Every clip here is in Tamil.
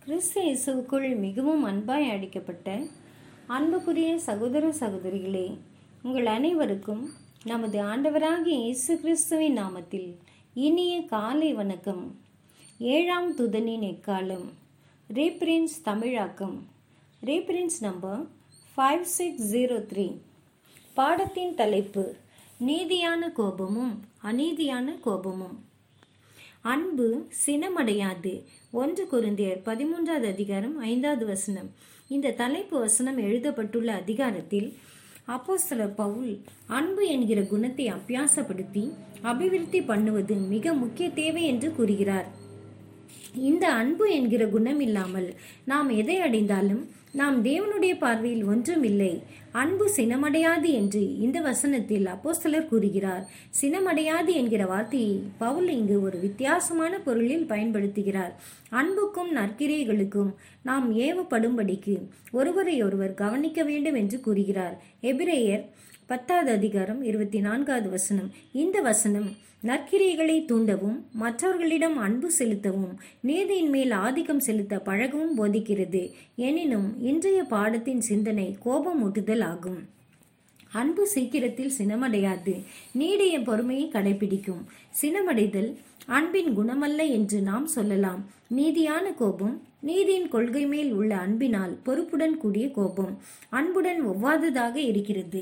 கிறிஸ்து இயேசுவுக்குள் மிகவும் அன்பாய் அடிக்கப்பட்ட அன்புக்குரிய சகோதர சகோதரிகளே உங்கள் அனைவருக்கும் நமது ஆண்டவராகிய இயேசு கிறிஸ்துவின் நாமத்தில் இனிய காலை வணக்கம் ஏழாம் துதனின் எக்காலம் ரீப்ரின்ஸ் தமிழாக்கம் ரீப்ரின்ஸ் number five six zero three பாடத்தின் தலைப்பு நீதியான கோபமும் அநீதியான கோபமும் அன்பு சினமடையாது ஒன்று குருந்தியர் பதிமூன்றாவது அதிகாரம் ஐந்தாவது வசனம் இந்த தலைப்பு வசனம் எழுதப்பட்டுள்ள அதிகாரத்தில் அப்போஸ்தலர் பவுல் அன்பு என்கிற குணத்தை அபியாசப்படுத்தி அபிவிருத்தி பண்ணுவது மிக முக்கிய தேவை என்று கூறுகிறார் இந்த அன்பு என்கிற குணம் இல்லாமல் நாம் எதை அடைந்தாலும் நாம் தேவனுடைய பார்வையில் ஒன்றுமில்லை அன்பு சினமடையாது என்று இந்த வசனத்தில் அப்போஸ்தலர் கூறுகிறார் சினமடையாது என்கிற வார்த்தையை பவுல் இங்கு ஒரு வித்தியாசமான பொருளில் பயன்படுத்துகிறார் அன்புக்கும் நற்கிரைகளுக்கும் நாம் ஏவப்படும்படிக்கு ஒருவரை ஒருவர் கவனிக்க வேண்டும் என்று கூறுகிறார் எபிரேயர் பத்தாவது அதிகாரம் இருபத்தி நான்காவது வசனம் இந்த வசனம் நற்கிரைகளை தூண்டவும் மற்றவர்களிடம் அன்பு செலுத்தவும் நீதியின் மேல் ஆதிக்கம் செலுத்த பழகவும் போதிக்கிறது எனினும் இன்றைய பாடத்தின் சிந்தனை கோபமூட்டுதல் ஆகும் அன்பு சீக்கிரத்தில் சினமடையாது நீடிய பொறுமையை கடைபிடிக்கும் சினமடைதல் அன்பின் குணமல்ல என்று நாம் சொல்லலாம் நீதியான கோபம் நீதியின் கொள்கை மேல் உள்ள அன்பினால் பொறுப்புடன் கூடிய கோபம் அன்புடன் ஒவ்வாததாக இருக்கிறது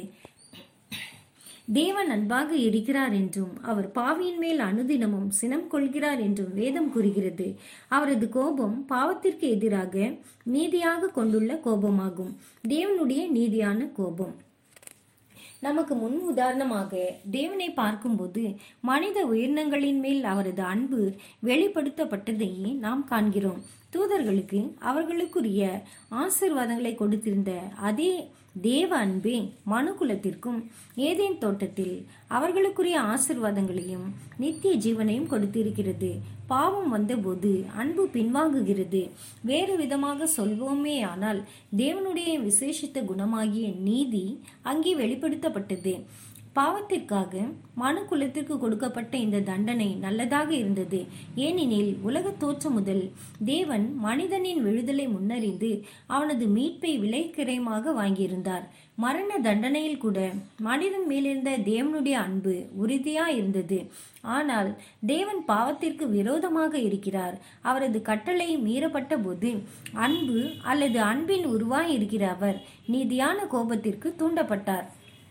தேவன் அன்பாக இருக்கிறார் என்றும் அவர் பாவியின் மேல் அனுதினமும் சினம் கொள்கிறார் என்றும் வேதம் கூறுகிறது அவரது கோபம் பாவத்திற்கு எதிராக நீதியாக கொண்டுள்ள கோபமாகும் தேவனுடைய நீதியான கோபம் நமக்கு முன் உதாரணமாக தேவனை பார்க்கும்போது மனித உயிரினங்களின் மேல் அவரது அன்பு வெளிப்படுத்தப்பட்டதையே நாம் காண்கிறோம் தூதர்களுக்கு அவர்களுக்குரிய ஆசிர்வாதங்களை கொடுத்திருந்த அதே தேவ அன்பே மனுகுலத்திற்கும் ஏதேன் தோட்டத்தில் அவர்களுக்குரிய ஆசிர்வாதங்களையும் நித்திய ஜீவனையும் கொடுத்திருக்கிறது பாவம் வந்தபோது அன்பு பின்வாங்குகிறது வேறு விதமாக சொல்வோமே ஆனால் தேவனுடைய விசேஷித்த குணமாகிய நீதி அங்கே வெளிப்படுத்தப்பட்டது பாவத்திற்காக மனு குலத்திற்கு கொடுக்கப்பட்ட இந்த தண்டனை நல்லதாக இருந்தது ஏனெனில் உலக தோற்றம் முதல் தேவன் மனிதனின் விழுதலை முன்னறிந்து அவனது மீட்பை விலைக்கிரயமாக வாங்கியிருந்தார் மரண தண்டனையில் கூட மனிதன் மேலிருந்த தேவனுடைய அன்பு உறுதியா இருந்தது ஆனால் தேவன் பாவத்திற்கு விரோதமாக இருக்கிறார் அவரது கட்டளை மீறப்பட்ட போது அன்பு அல்லது அன்பின் உருவாய் இருக்கிற அவர் நீதியான கோபத்திற்கு தூண்டப்பட்டார்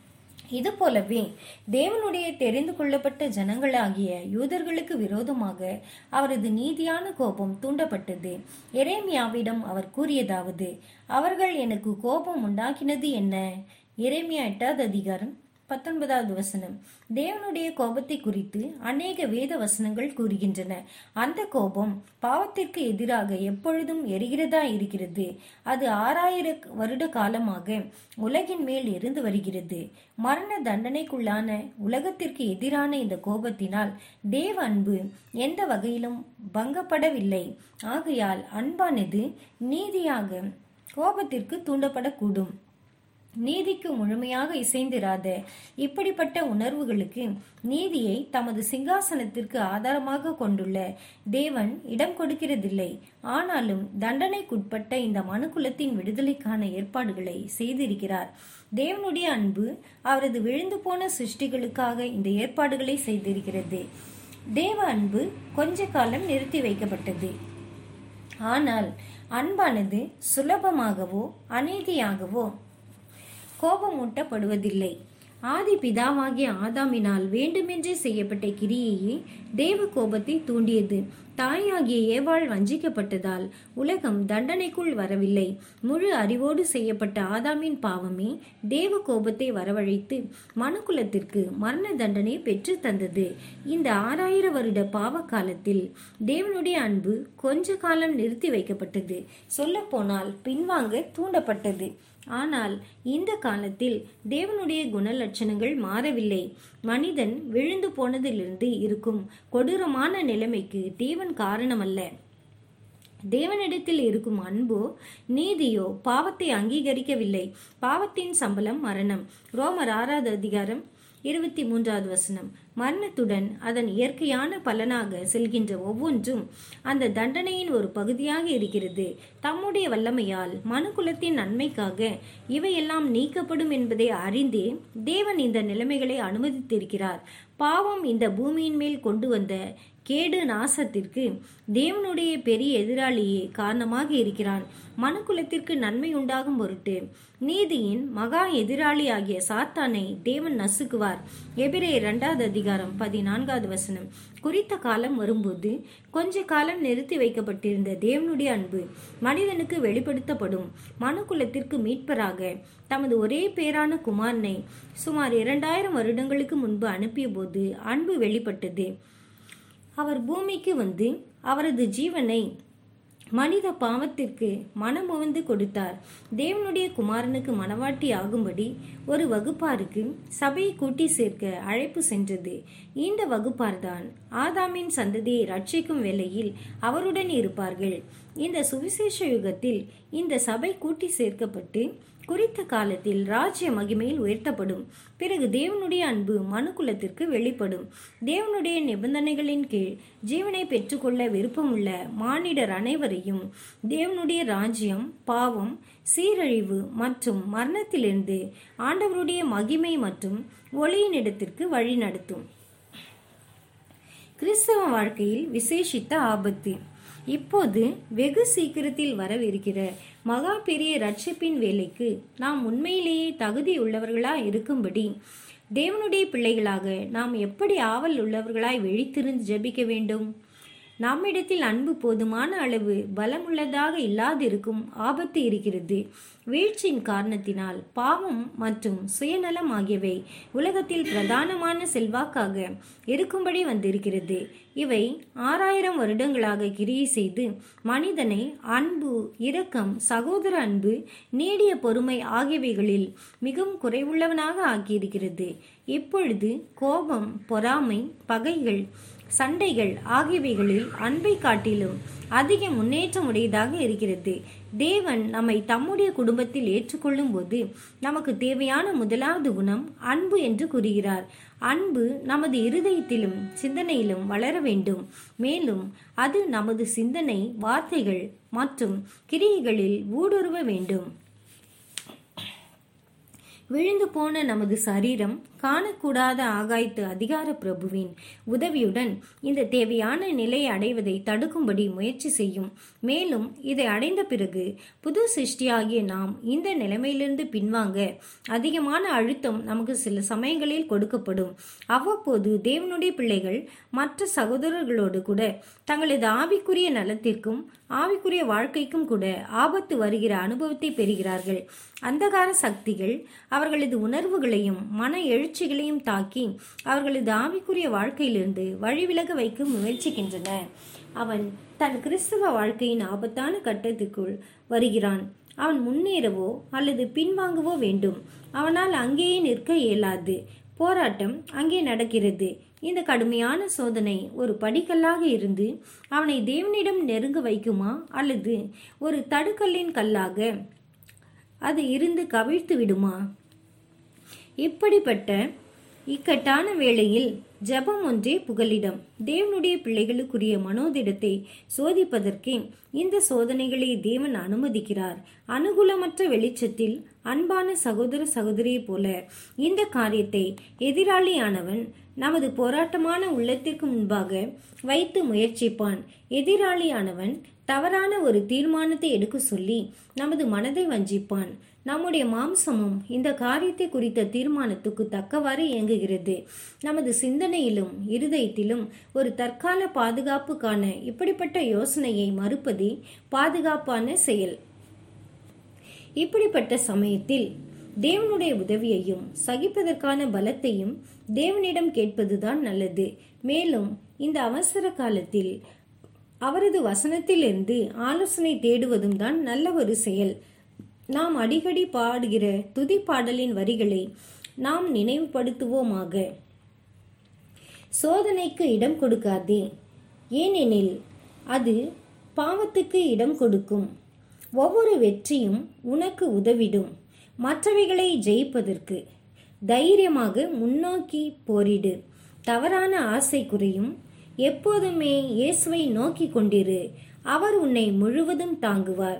இது போலவே தேவனுடைய தெரிந்து கொள்ளப்பட்ட ஜனங்களாகிய யூதர்களுக்கு விரோதமாக அவரது நீதியான கோபம் தூண்டப்பட்டது எரேமியாவிடம் அவர் கூறியதாவது அவர்கள் எனக்கு கோபம் உண்டாக்கினது என்ன எரேமியா எட்டாவது அதிகாரம் பத்தொன்பதாவது வசனம் தேவனுடைய கோபத்தை குறித்து அநேக வேத வசனங்கள் கூறுகின்றன அந்த கோபம் பாவத்திற்கு எதிராக எப்பொழுதும் எரிகிறதா இருக்கிறது அது ஆறாயிர வருட காலமாக உலகின் மேல் இருந்து வருகிறது மரண தண்டனைக்குள்ளான உலகத்திற்கு எதிரான இந்த கோபத்தினால் தேவ அன்பு எந்த வகையிலும் பங்கப்படவில்லை ஆகையால் அன்பானது நீதியாக கோபத்திற்கு தூண்டப்படக்கூடும் நீதிக்கு முழுமையாக இசைந்திராத இப்படிப்பட்ட உணர்வுகளுக்கு நீதியை தமது சிங்காசனத்திற்கு ஆதாரமாக கொண்டுள்ள தேவன் இடம் கொடுக்கிறதில்லை ஆனாலும் தண்டனைக்குட்பட்ட இந்த மனுக்குலத்தின் விடுதலைக்கான ஏற்பாடுகளை செய்திருக்கிறார் தேவனுடைய அன்பு அவரது விழுந்து போன சிருஷ்டிகளுக்காக இந்த ஏற்பாடுகளை செய்திருக்கிறது தேவ அன்பு கொஞ்ச காலம் நிறுத்தி வைக்கப்பட்டது ஆனால் அன்பானது சுலபமாகவோ அநீதியாகவோ கோபமூட்டப்படுவதில்லை ஆதி பிதாவாகிய ஆதாமினால் வேண்டுமென்றே செய்யப்பட்ட கிரியையே தேவ கோபத்தை தூண்டியது தாயாகிய ஏவாள் வஞ்சிக்கப்பட்டதால் உலகம் தண்டனைக்குள் வரவில்லை முழு அறிவோடு செய்யப்பட்ட ஆதாமின் பாவமே தேவ கோபத்தை வரவழைத்து மனுக்குலத்திற்கு மரண தண்டனை பெற்று தந்தது இந்த ஆறாயிர வருட பாவ காலத்தில் தேவனுடைய அன்பு கொஞ்ச காலம் நிறுத்தி வைக்கப்பட்டது சொல்லப்போனால் பின்வாங்க தூண்டப்பட்டது ஆனால் இந்த காலத்தில் தேவனுடைய குணலட்சணங்கள் மாறவில்லை மனிதன் விழுந்து போனதிலிருந்து இருக்கும் கொடூரமான நிலைமைக்கு தேவன் காரணமல்ல தேவனிடத்தில் இருக்கும் அன்போ நீதியோ பாவத்தை அங்கீகரிக்கவில்லை பாவத்தின் சம்பளம் மரணம் ரோமர் ஆறாவது அதிகாரம் இருபத்தி மூன்றாவது வசனம் மரணத்துடன் அதன் இயற்கையான பலனாக செல்கின்ற ஒவ்வொன்றும் அந்த தண்டனையின் ஒரு பகுதியாக இருக்கிறது தம்முடைய வல்லமையால் மனுக்குலத்தின் நன்மைக்காக இவையெல்லாம் நீக்கப்படும் என்பதை அறிந்தே தேவன் இந்த நிலைமைகளை அனுமதித்திருக்கிறார் பாவம் இந்த பூமியின் மேல் கொண்டு வந்த கேடு நாசத்திற்கு தேவனுடைய பெரிய எதிராளியே காரணமாக இருக்கிறான் மனுக்குலத்திற்கு நன்மை உண்டாகும் பொருட்டு நீதியின் மகா எதிராளி ஆகிய சாத்தானை தேவன் நசுக்குவார் எபிரே இரண்டாவது அதிகாரம் பதினான்காவது வசனம் குறித்த காலம் வரும்போது கொஞ்ச காலம் நிறுத்தி வைக்கப்பட்டிருந்த தேவனுடைய அன்பு மனிதனுக்கு வெளிப்படுத்தப்படும் மனுக்குலத்திற்கு மீட்பராக தமது ஒரே பேரான குமாரனை சுமார் இரண்டாயிரம் வருடங்களுக்கு முன்பு அனுப்பிய போது அன்பு வெளிப்பட்டது அவர் பூமிக்கு வந்து அவரது ஜீவனை மனித பாவத்திற்கு மனமுவந்து கொடுத்தார் தேவனுடைய குமாரனுக்கு மனவாட்டி ஆகும்படி ஒரு வகுப்பாருக்கு சபையை கூட்டி சேர்க்க அழைப்பு சென்றது இந்த வகுப்பார்தான் ஆதாமின் சந்ததியை ரட்சிக்கும் வேளையில் அவருடன் இருப்பார்கள் இந்த சுவிசேஷ யுகத்தில் இந்த சபை கூட்டி சேர்க்கப்பட்டு குறித்த காலத்தில் ராஜ்ய மகிமையில் உயர்த்தப்படும் பிறகு தேவனுடைய அன்பு மனுக்குலத்திற்கு வெளிப்படும் தேவனுடைய நிபந்தனைகளின் கீழ் ஜீவனை பெற்றுக்கொள்ள விருப்பமுள்ள மானிடர் அனைவரையும் தேவனுடைய ராஜ்யம் பாவம் சீரழிவு மற்றும் மரணத்திலிருந்து ஆண்டவருடைய மகிமை மற்றும் ஒளியினிடத்திற்கு வழி நடத்தும் கிறிஸ்தவ வாழ்க்கையில் விசேஷித்த ஆபத்து இப்போது வெகு சீக்கிரத்தில் வரவிருக்கிற மகா பெரிய ரட்சிப்பின் வேலைக்கு நாம் உண்மையிலேயே தகுதியுள்ளவர்களா இருக்கும்படி தேவனுடைய பிள்ளைகளாக நாம் எப்படி ஆவல் உள்ளவர்களாய் விழித்திருந்து ஜெபிக்க வேண்டும் நம்மிடத்தில் அன்பு போதுமான அளவு பலமுள்ளதாக இல்லாதிருக்கும் ஆபத்து இருக்கிறது வீழ்ச்சியின் காரணத்தினால் பாவம் மற்றும் சுயநலம் ஆகியவை உலகத்தில் பிரதானமான செல்வாக்காக இருக்கும்படி வந்திருக்கிறது இவை ஆறாயிரம் வருடங்களாக கிரியை செய்து மனிதனை அன்பு இரக்கம் சகோதர அன்பு நீடிய பொறுமை ஆகியவைகளில் மிகவும் குறைவுள்ளவனாக ஆக்கியிருக்கிறது இப்பொழுது கோபம் பொறாமை பகைகள் சண்டைகள் ஆகியவைகளில் அன்பை காட்டிலும் அதிக முன்னேற்றம் உடையதாக இருக்கிறது தேவன் நம்மை தம்முடைய குடும்பத்தில் ஏற்றுக்கொள்ளும் போது நமக்கு தேவையான முதலாவது குணம் அன்பு என்று கூறுகிறார் அன்பு நமது இருதயத்திலும் சிந்தனையிலும் வளர வேண்டும் மேலும் அது நமது சிந்தனை வார்த்தைகள் மற்றும் கிரியைகளில் ஊடுருவ வேண்டும் விழுந்து போன நமது சரீரம் காணக்கூடாத ஆகாய்த்து அதிகார பிரபுவின் உதவியுடன் இந்த தேவையான நிலையை அடைவதை தடுக்கும்படி முயற்சி செய்யும் மேலும் இதை அடைந்த பிறகு புது சிருஷ்டியாகிய நாம் இந்த நிலைமையிலிருந்து பின்வாங்க அதிகமான அழுத்தம் நமக்கு சில சமயங்களில் கொடுக்கப்படும் அவ்வப்போது தேவனுடைய பிள்ளைகள் மற்ற சகோதரர்களோடு கூட தங்களது ஆவிக்குரிய நலத்திற்கும் ஆவிக்குரிய வாழ்க்கைக்கும் கூட ஆபத்து வருகிற அனுபவத்தை பெறுகிறார்கள் அந்தகார சக்திகள் அவர்களது உணர்வுகளையும் மன எழுச்சிகளையும் தாக்கி அவர்களது ஆவிக்குரிய வாழ்க்கையிலிருந்து வழிவிலக வைக்க முயற்சிக்கின்றன அவன் தன் கிறிஸ்தவ வாழ்க்கையின் ஆபத்தான கட்டத்துக்குள் வருகிறான் அவன் முன்னேறவோ அல்லது பின்வாங்கவோ வேண்டும் அவனால் அங்கேயே நிற்க இயலாது போராட்டம் அங்கே நடக்கிறது இந்த கடுமையான சோதனை ஒரு படிக்கல்லாக இருந்து அவனை தேவனிடம் நெருங்க வைக்குமா அல்லது ஒரு தடுக்கல்லின் கல்லாக அது இருந்து கவிழ்த்து விடுமா இப்படிப்பட்ட இக்கட்டான வேளையில் ஜெபம் ஒன்றே புகலிடம் தேவனுடைய பிள்ளைகளுக்குரிய மனோதிடத்தை சோதிப்பதற்கே இந்த சோதனைகளை தேவன் அனுமதிக்கிறார் அனுகூலமற்ற வெளிச்சத்தில் அன்பான சகோதர சகோதரியைப் போல இந்த காரியத்தை எதிராளியானவன் நமது போராட்டமான உள்ளத்திற்கு முன்பாக வைத்து முயற்சிப்பான் எதிராளியானவன் தவறான ஒரு தீர்மானத்தை எடுக்க சொல்லி நமது மனதை வஞ்சிப்பான் நம்முடைய மாம்சமும் இந்த காரியத்தை குறித்த தீர்மானத்துக்கு தக்கவாறு இயங்குகிறது நமது சிந்தனையிலும் இருதயத்திலும் ஒரு தற்கால பாதுகாப்புக்கான இப்படிப்பட்ட யோசனையை மறுப்பதே பாதுகாப்பான செயல் இப்படிப்பட்ட சமயத்தில் தேவனுடைய உதவியையும் சகிப்பதற்கான பலத்தையும் தேவனிடம் கேட்பதுதான் நல்லது மேலும் இந்த அவசர காலத்தில் அவரது வசனத்திலிருந்து ஆலோசனை தேடுவதும் தான் நல்ல ஒரு செயல் நாம் அடிக்கடி பாடுகிற துதி பாடலின் வரிகளை நாம் நினைவுபடுத்துவோமாக சோதனைக்கு இடம் கொடுக்காதே ஏனெனில் அது பாவத்துக்கு இடம் கொடுக்கும் ஒவ்வொரு வெற்றியும் உனக்கு உதவிடும் மற்றவைகளை ஜெயிப்பதற்கு தைரியமாக முன்னோக்கி போரிடு தவறான ஆசை குறையும் எப்போதுமே இயேசுவை நோக்கி கொண்டிரு அவர் உன்னை முழுவதும் தாங்குவார்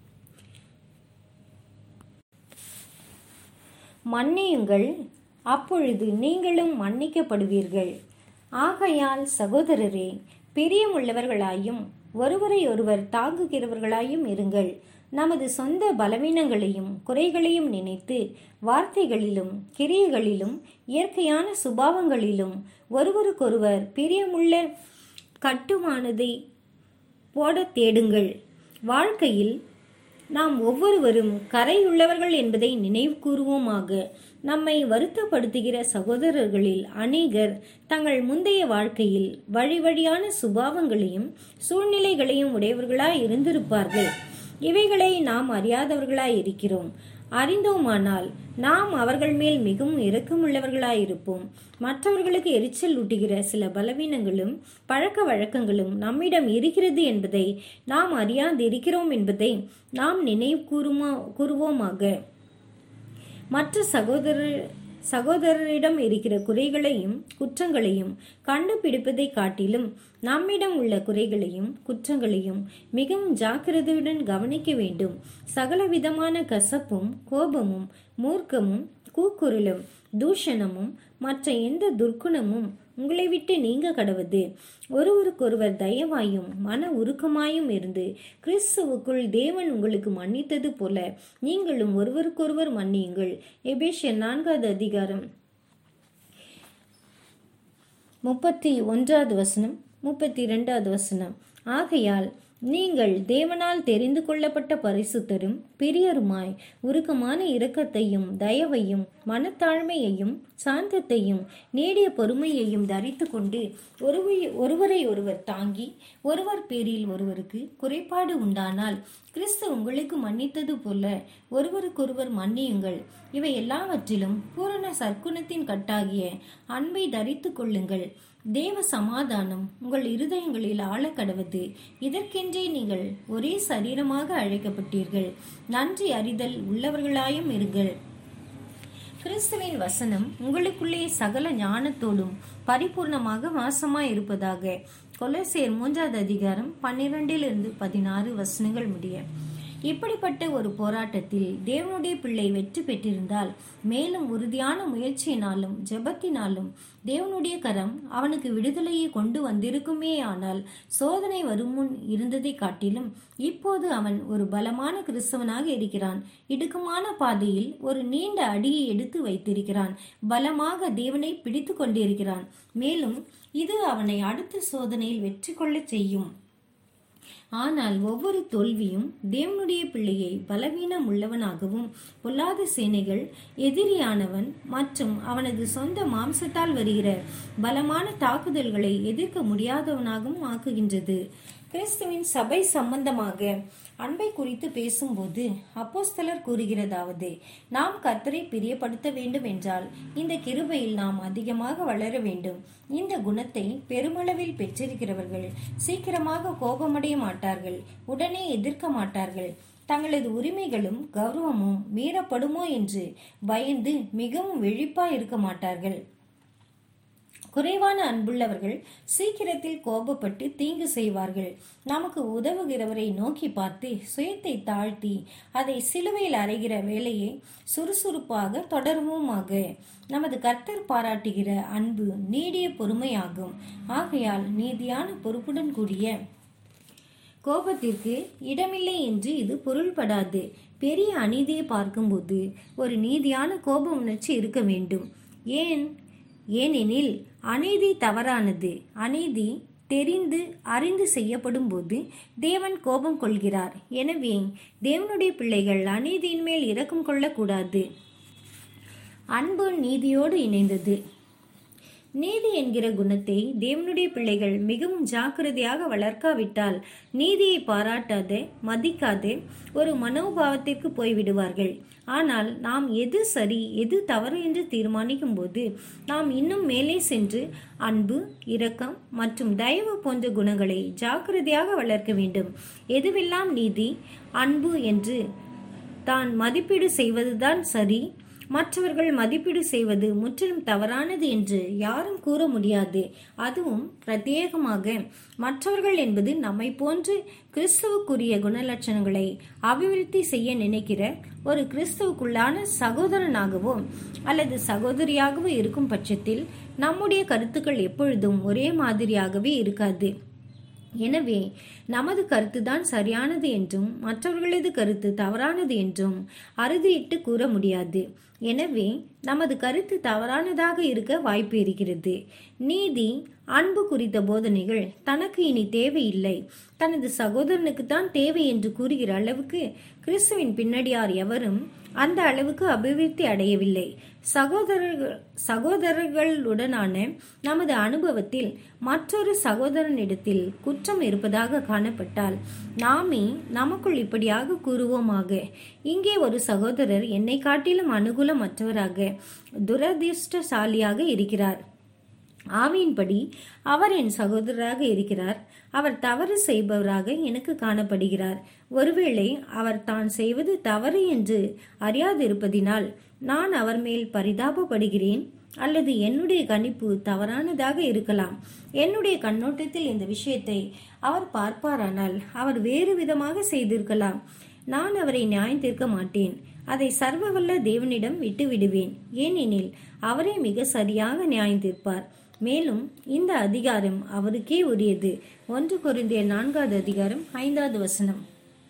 மன்னியுங்கள் அப்பொழுது நீங்களும் மன்னிக்கப்படுவீர்கள் ஆகையால் சகோதரரே பிரியமுள்ளவர்களாயும் ஒருவரை ஒருவர் தாங்குகிறவர்களாயும் இருங்கள் நமது சொந்த பலவீனங்களையும் குறைகளையும் நினைத்து வார்த்தைகளிலும் கிரியைகளிலும் இயற்கையான சுபாவங்களிலும் ஒருவருக்கொருவர் பிரியமுள்ள கட்டுமானதை போட தேடுங்கள் வாழ்க்கையில் நாம் ஒவ்வொருவரும் கரையுள்ளவர்கள் என்பதை நினைவு கூறுவோமாக நம்மை வருத்தப்படுத்துகிற சகோதரர்களில் அநேகர் தங்கள் முந்தைய வாழ்க்கையில் வழி வழியான சுபாவங்களையும் சூழ்நிலைகளையும் உடையவர்களாய் இருந்திருப்பார்கள் இவைகளை நாம் அறியாதவர்களாய் இருக்கிறோம் அறிந்தோமானால் நாம் அவர்கள் மேல் மிகவும் இரக்கமுள்ளவர்களாயிருப்போம் மற்றவர்களுக்கு எரிச்சல் ஊட்டுகிற சில பலவீனங்களும் பழக்க வழக்கங்களும் நம்மிடம் இருக்கிறது என்பதை நாம் அறியாதிருக்கிறோம் என்பதை நாம் நினைவு கூறுமா கூறுவோமாக மற்ற சகோதரர் சகோதரரிடம் இருக்கிற குறைகளையும் குற்றங்களையும் கண்டுபிடிப்பதை காட்டிலும் நம்மிடம் உள்ள குறைகளையும் குற்றங்களையும் மிகவும் ஜாக்கிரதையுடன் கவனிக்க வேண்டும் சகலவிதமான கசப்பும் கோபமும் மூர்க்கமும் கூக்குரலும் தூஷணமும் மற்ற எந்த துர்க்குணமும் உங்களை விட்டு நீங்க கடவுது ஒருவருக்கொருவர் தயவாயும் மன உருக்கமாயும் இருந்து கிறிஸ்துவுக்குள் தேவன் உங்களுக்கு மன்னித்தது போல நீங்களும் ஒருவருக்கொருவர் மன்னியுங்கள் எபேஷியர் நான்காவது அதிகாரம் முப்பத்தி ஒன்றாவது வசனம் முப்பத்தி இரண்டாவது வசனம் ஆகையால் நீங்கள் தேவனால் தெரிந்து கொள்ளப்பட்ட பரிசுத்தரும் பிரியருமாய் உருக்கமான இரக்கத்தையும் தயவையும் மனத்தாழ்மையையும் சாந்தத்தையும் நீடிய பொறுமையையும் தரித்து கொண்டு ஒருவரை ஒருவரை ஒருவர் தாங்கி ஒருவர் பேரில் ஒருவருக்கு குறைபாடு உண்டானால் கிறிஸ்து உங்களுக்கு மன்னித்தது போல ஒருவருக்கொருவர் மன்னியுங்கள் இவை எல்லாவற்றிலும் பூரண சற்குணத்தின் கட்டாகிய அன்பை தரித்து கொள்ளுங்கள் தேவ சமாதானம் உங்கள் இருதயங்களில் ஆழக்கடவது இதற்கென்றே நீங்கள் ஒரே சரீரமாக அழைக்கப்பட்டீர்கள் நன்றி அறிதல் உள்ளவர்களாயும் இருங்கள் கிறிஸ்துவின் வசனம் உங்களுக்குள்ளே சகல ஞானத்தோடும் பரிபூர்ணமாக வாசமாய் இருப்பதாக கொலசேர் மூன்றாவது அதிகாரம் பன்னிரண்டிலிருந்து பதினாறு வசனங்கள் முடிய இப்படிப்பட்ட ஒரு போராட்டத்தில் தேவனுடைய பிள்ளை வெற்றி பெற்றிருந்தால் மேலும் உறுதியான முயற்சியினாலும் ஜெபத்தினாலும் தேவனுடைய கரம் அவனுக்கு விடுதலையை கொண்டு வந்திருக்குமே ஆனால் சோதனை வரும் முன் இருந்ததை காட்டிலும் இப்போது அவன் ஒரு பலமான கிறிஸ்தவனாக இருக்கிறான் இடுக்கமான பாதையில் ஒரு நீண்ட அடியை எடுத்து வைத்திருக்கிறான் பலமாக தேவனை பிடித்து கொண்டிருக்கிறான் மேலும் இது அவனை அடுத்த சோதனையில் வெற்றி கொள்ளச் செய்யும் ஆனால் ஒவ்வொரு தோல்வியும் தேவனுடைய பிள்ளையை பலவீனம் உள்ளவனாகவும் பொல்லாத சேனைகள் எதிரியானவன் மற்றும் அவனது சொந்த மாம்சத்தால் வருகிற பலமான தாக்குதல்களை எதிர்க்க முடியாதவனாகவும் ஆக்குகின்றது கிறிஸ்துவின் சபை சம்பந்தமாக அன்பை குறித்து பேசும்போது அப்போஸ்தலர் கூறுகிறதாவது நாம் கர்த்தரை பிரியப்படுத்த வேண்டும் என்றால் இந்த கிருபையில் நாம் அதிகமாக வளர வேண்டும் இந்த குணத்தை பெருமளவில் பெற்றிருக்கிறவர்கள் சீக்கிரமாக கோபமடைய மாட்டார்கள் உடனே எதிர்க்க மாட்டார்கள் தங்களது உரிமைகளும் கௌரவமும் மீறப்படுமோ என்று பயந்து மிகவும் விழிப்பாய் இருக்க மாட்டார்கள் குறைவான அன்புள்ளவர்கள் சீக்கிரத்தில் கோபப்பட்டு தீங்கு செய்வார்கள் நமக்கு உதவுகிறவரை நோக்கி பார்த்து சுயத்தை தாழ்த்தி அதை சிலுவையில் அறைகிற வேலையை சுறுசுறுப்பாக தொடர்வோமாக நமது கர்த்தர் பாராட்டுகிற அன்பு நீடிய பொறுமையாகும் ஆகையால் நீதியான பொறுப்புடன் கூடிய கோபத்திற்கு இடமில்லை என்று இது பொருள்படாது பெரிய அநீதியை பார்க்கும்போது ஒரு நீதியான கோப உணர்ச்சி இருக்க வேண்டும் ஏன் ஏனெனில் அநீதி தவறானது அநீதி தெரிந்து அறிந்து செய்யப்படும் போது தேவன் கோபம் கொள்கிறார் எனவே தேவனுடைய பிள்ளைகள் அநீதியின் மேல் இரக்கம் கொள்ளக்கூடாது அன்பு நீதியோடு இணைந்தது நீதி என்கிற குணத்தை தேவனுடைய பிள்ளைகள் மிகவும் ஜாக்கிரதையாக வளர்க்காவிட்டால் நீதியை பாராட்டாத மதிக்காத ஒரு மனோபாவத்திற்கு போய்விடுவார்கள் ஆனால் நாம் எது சரி எது தவறு என்று தீர்மானிக்கும் போது நாம் இன்னும் மேலே சென்று அன்பு இரக்கம் மற்றும் தயவு போன்ற குணங்களை ஜாக்கிரதையாக வளர்க்க வேண்டும் எதுவெல்லாம் நீதி அன்பு என்று தான் மதிப்பீடு செய்வதுதான் சரி மற்றவர்கள் மதிப்பீடு செய்வது முற்றிலும் தவறானது என்று யாரும் கூற முடியாது அதுவும் பிரத்யேகமாக மற்றவர்கள் என்பது நம்மை போன்று கிறிஸ்துவுக்குரிய குணலட்சணங்களை அபிவிருத்தி செய்ய நினைக்கிற ஒரு கிறிஸ்துவுக்குள்ளான சகோதரனாகவோ அல்லது சகோதரியாகவோ இருக்கும் பட்சத்தில் நம்முடைய கருத்துக்கள் எப்பொழுதும் ஒரே மாதிரியாகவே இருக்காது எனவே நமது கருத்துதான் சரியானது என்றும் மற்றவர்களது கருத்து தவறானது என்றும் அறுதியிட்டு கூற முடியாது எனவே நமது கருத்து தவறானதாக இருக்க வாய்ப்பு இருக்கிறது நீதி அன்பு குறித்த போதனைகள் தனக்கு இனி தேவையில்லை தனது சகோதரனுக்கு தான் தேவை என்று கூறுகிற அளவுக்கு கிறிஸ்துவின் பின்னடியார் எவரும் அந்த அளவுக்கு அபிவிருத்தி அடையவில்லை சகோதரர்கள் சகோதரர்களுடனான நமது அனுபவத்தில் மற்றொரு சகோதரனிடத்தில் குற்றம் இருப்பதாக காணப்பட்டால் நாமே நமக்குள் இப்படியாக கூறுவோமாக இங்கே ஒரு சகோதரர் என்னை காட்டிலும் அனுகூலமற்றவராக துரதிர்ஷ்டசாலியாக இருக்கிறார் ஆவியின்படி அவர் என் சகோதரராக இருக்கிறார் அவர் தவறு செய்பவராக எனக்கு காணப்படுகிறார் ஒருவேளை அவர் தான் செய்வது தவறு என்று அறியாதிருப்பதினால் நான் அவர் மேல் பரிதாபப்படுகிறேன் அல்லது என்னுடைய கணிப்பு தவறானதாக இருக்கலாம் என்னுடைய கண்ணோட்டத்தில் இந்த விஷயத்தை அவர் பார்ப்பாரானால் அவர் வேறு விதமாக செய்திருக்கலாம் நான் அவரை நியாயம் தீர்க்க மாட்டேன் அதை சர்வவல்ல தேவனிடம் விட்டு விடுவேன் ஏனெனில் அவரே மிக சரியாக நியாயம் தீர்ப்பார் மேலும் இந்த அதிகாரம் அவருக்கே உரியது ஒன்று கொரிந்திய நான்காவது அதிகாரம் ஐந்தாவது வசனம்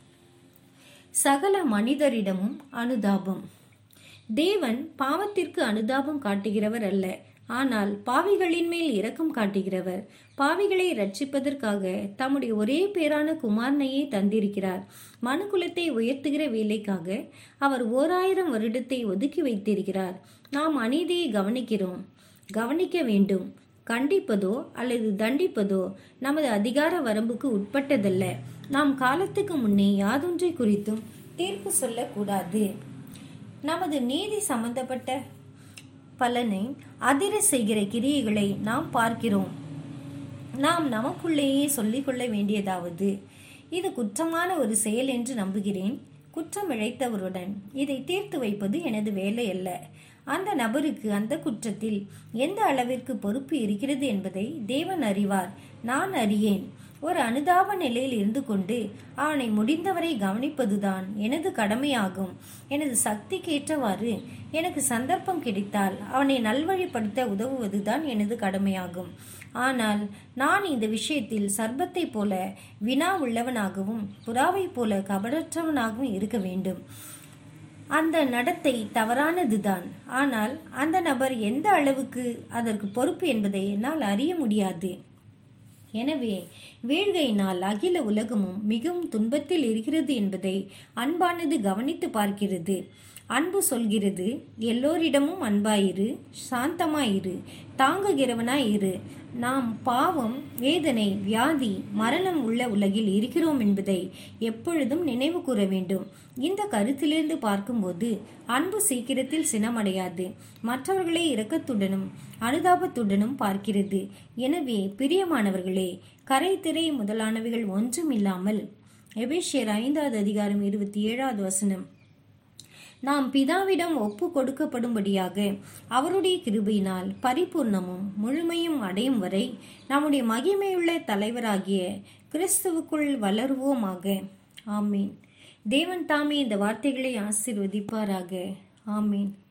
சகல மனிதரிடமும் அனுதாபம் தேவன் பாவத்திற்கு அனுதாபம் காட்டுகிறவர் அல்ல ஆனால் பாவிகளின் மேல் இரக்கம் காட்டுகிறவர் பாவிகளை ரட்சிப்பதற்காக தம்முடைய ஒரே பேரான குமாரனையே தந்திருக்கிறார் மனுக்குலத்தை உயர்த்துகிற வேலைக்காக அவர் ஓராயிரம் வருடத்தை ஒதுக்கி வைத்திருக்கிறார் நாம் அநீதியை கவனிக்கிறோம் கவனிக்க வேண்டும் கண்டிப்பதோ அல்லது தண்டிப்பதோ நமது அதிகார வரம்புக்கு உட்பட்டதல்ல நாம் காலத்துக்கு முன்னே யாதொன்றை குறித்தும் தீர்ப்பு சொல்லக்கூடாது நமது நீதி சம்பந்தப்பட்ட பலனை அதிர செய்கிற கிரியைகளை நாம் பார்க்கிறோம் நாம் நமக்குள்ளேயே சொல்லிக்கொள்ள வேண்டியதாவது இது குற்றமான ஒரு செயல் என்று நம்புகிறேன் குற்றம் இழைத்தவருடன் இதை தீர்த்து வைப்பது எனது வேலை அல்ல அந்த நபருக்கு அந்த குற்றத்தில் எந்த அளவிற்கு பொறுப்பு இருக்கிறது என்பதை தேவன் அறிவார் நான் அறியேன் ஒரு அனுதாப நிலையில் இருந்து கொண்டு அவனை முடிந்தவரை கவனிப்பதுதான் எனது கடமையாகும் எனது சக்திக்கேற்றவாறு எனக்கு சந்தர்ப்பம் கிடைத்தால் அவனை நல்வழிப்படுத்த உதவுவதுதான் எனது கடமையாகும் ஆனால் நான் இந்த விஷயத்தில் சர்பத்தை போல வினா உள்ளவனாகவும் புறாவை போல கபடற்றவனாகவும் இருக்க வேண்டும் அந்த நடத்தை தவறானதுதான் ஆனால் அந்த நபர் எந்த அளவுக்கு அதற்கு பொறுப்பு என்பதை என்னால் அறிய முடியாது எனவே வீழ்கையினால் அகில உலகமும் மிகவும் துன்பத்தில் இருக்கிறது என்பதை அன்பானது கவனித்து பார்க்கிறது அன்பு சொல்கிறது எல்லோரிடமும் அன்பாயிரு சாந்தமாயிரு தாங்குகிறவனாயிரு நாம் பாவம் வேதனை வியாதி மரணம் உள்ள உலகில் இருக்கிறோம் என்பதை எப்பொழுதும் நினைவு கூற வேண்டும் இந்த கருத்திலிருந்து பார்க்கும்போது அன்பு சீக்கிரத்தில் சினமடையாது மற்றவர்களை இரக்கத்துடனும் அனுதாபத்துடனும் பார்க்கிறது எனவே பிரியமானவர்களே கரை திரை முதலானவைகள் ஒன்றும் இல்லாமல் எபேஷியர் ஐந்தாவது அதிகாரம் இருபத்தி ஏழாவது வசனம் நாம் பிதாவிடம் ஒப்பு கொடுக்கப்படும்படியாக அவருடைய கிருபையினால் பரிபூர்ணமும் முழுமையும் அடையும் வரை நம்முடைய மகிமையுள்ள தலைவராகிய கிறிஸ்துவுக்குள் வளருவோமாக ஆமீன் தேவன் தாமே இந்த வார்த்தைகளை ஆசீர்வதிப்பாராக ஆமீன்